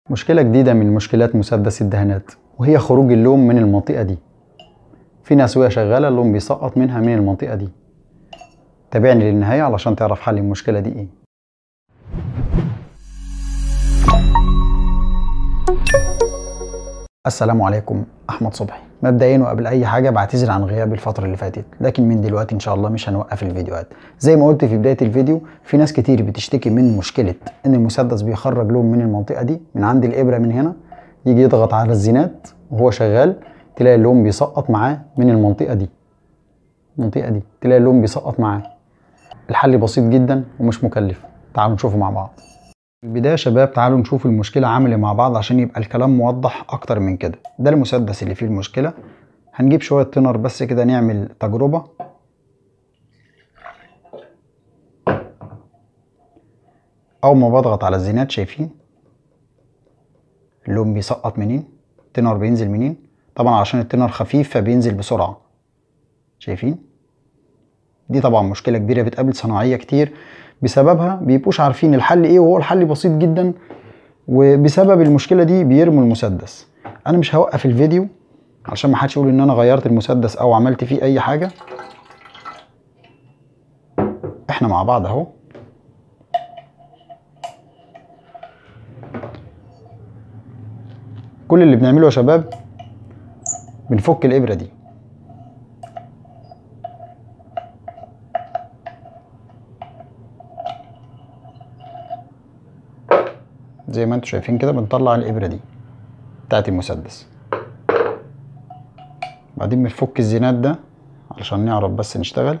مشكلة جديدة من مشكلات مسدس الدهانات وهي خروج اللون من المنطقة دي في ناس وهي شغالة اللون بيسقط منها من المنطقة دي تابعني للنهاية علشان تعرف حل المشكلة دي ايه السلام عليكم احمد صبحي مبدئيا وقبل اي حاجه بعتذر عن غيابي الفتره اللي فاتت لكن من دلوقتي ان شاء الله مش هنوقف الفيديوهات زي ما قلت في بدايه الفيديو في ناس كتير بتشتكي من مشكله ان المسدس بيخرج لون من المنطقه دي من عند الابره من هنا يجي يضغط على الزينات وهو شغال تلاقي اللون بيسقط معاه من المنطقه دي المنطقه دي تلاقي اللون بيسقط معاه الحل بسيط جدا ومش مكلف تعالوا نشوفه مع بعض في البداية يا شباب تعالوا نشوف المشكلة عامل مع بعض عشان يبقى الكلام موضح أكتر من كده ده المسدس اللي فيه المشكلة هنجيب شوية تنر بس كده نعمل تجربة أول ما بضغط على الزينات شايفين اللون بيسقط منين التنر بينزل منين طبعا عشان التنر خفيف فبينزل بسرعة شايفين دي طبعا مشكلة كبيرة بتقابل صناعية كتير بسببها بيبقوش عارفين الحل ايه وهو الحل بسيط جدا وبسبب المشكله دي بيرموا المسدس انا مش هوقف الفيديو علشان ما حدش يقول ان انا غيرت المسدس او عملت فيه اي حاجه احنا مع بعض اهو كل اللي بنعمله يا شباب بنفك الابره دي زي ما انتم شايفين كده بنطلع الابره دي بتاعت المسدس بعدين بنفك الزينات ده علشان نعرف بس نشتغل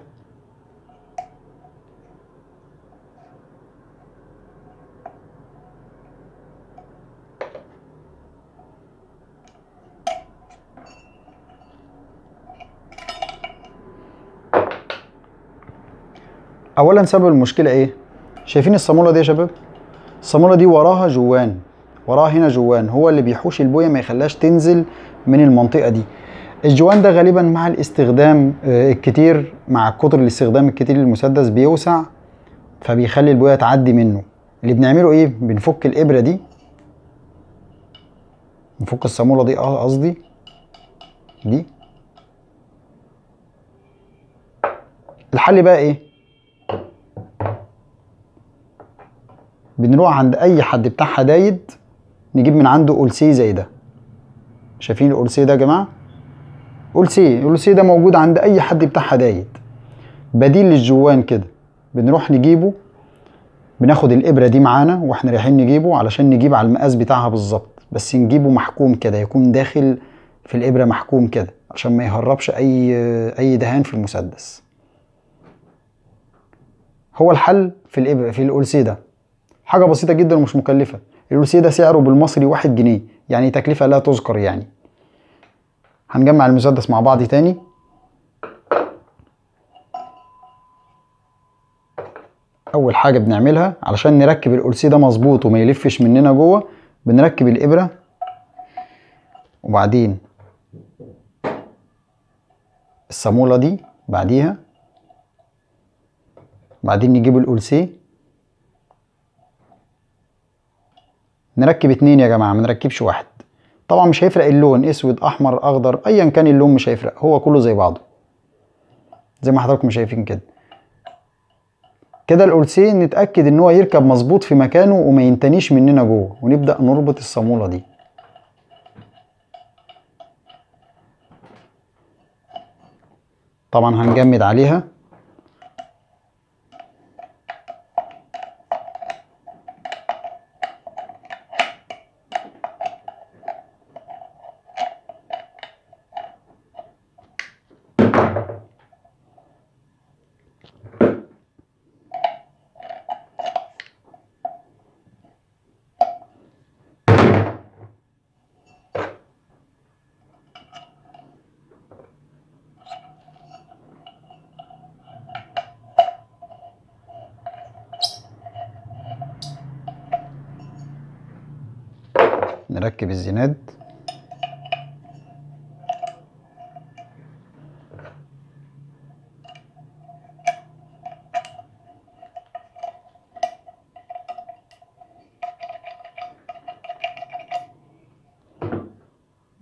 اولا سبب المشكله ايه شايفين الصاموله دي يا شباب الصامولة دي وراها جوان وراها هنا جوان هو اللي بيحوش البوية ما يخليهاش تنزل من المنطقة دي الجوان ده غالبا مع الاستخدام الكتير مع كتر الاستخدام الكتير للمسدس بيوسع فبيخلي البوية تعدي منه اللي بنعمله ايه بنفك الابرة دي نفك الصامولة دي قصدي دي الحل بقى ايه بنروح عند اي حد بتاع حدايد نجيب من عنده اولسي زي ده شايفين الاولسي ده يا جماعه اولسي الاولسي ده موجود عند اي حد بتاع حدايد بديل للجوان كده بنروح نجيبه بناخد الابره دي معانا واحنا رايحين نجيبه علشان نجيب على المقاس بتاعها بالظبط بس نجيبه محكوم كده يكون داخل في الابره محكوم كده عشان ما يهربش اي اي دهان في المسدس هو الحل في الابره في الاولسي ده حاجه بسيطه جدا ومش مكلفه الولسي ده سعره بالمصري واحد جنيه يعني تكلفه لا تذكر يعني هنجمع المسدس مع بعض تاني اول حاجه بنعملها علشان نركب القلسي ده مظبوط وما يلفش مننا جوه بنركب الابره وبعدين الصاموله دي بعديها بعدين نجيب القلسي نركب اتنين يا جماعه ما نركبش واحد طبعا مش هيفرق اللون اسود احمر اخضر ايا كان اللون مش هيفرق هو كله زي بعضه زي ما حضراتكم شايفين كده كده القرصين نتاكد ان هو يركب مظبوط في مكانه وما ينتنيش مننا جوه ونبدا نربط الصاموله دي طبعا هنجمد عليها نركب الزناد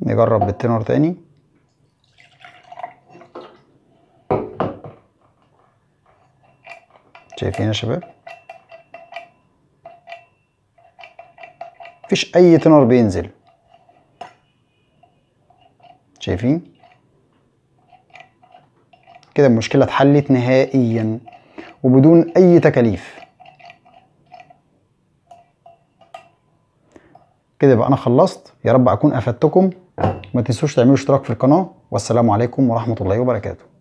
نجرب بالتنور تاني شايفين يا شباب مفيش اي تنور بينزل شايفين كده المشكلة اتحلت نهائيا وبدون اي تكاليف كده يبقى انا خلصت يا رب اكون افدتكم ما تنسوش تعملوا اشتراك في القناة والسلام عليكم ورحمة الله وبركاته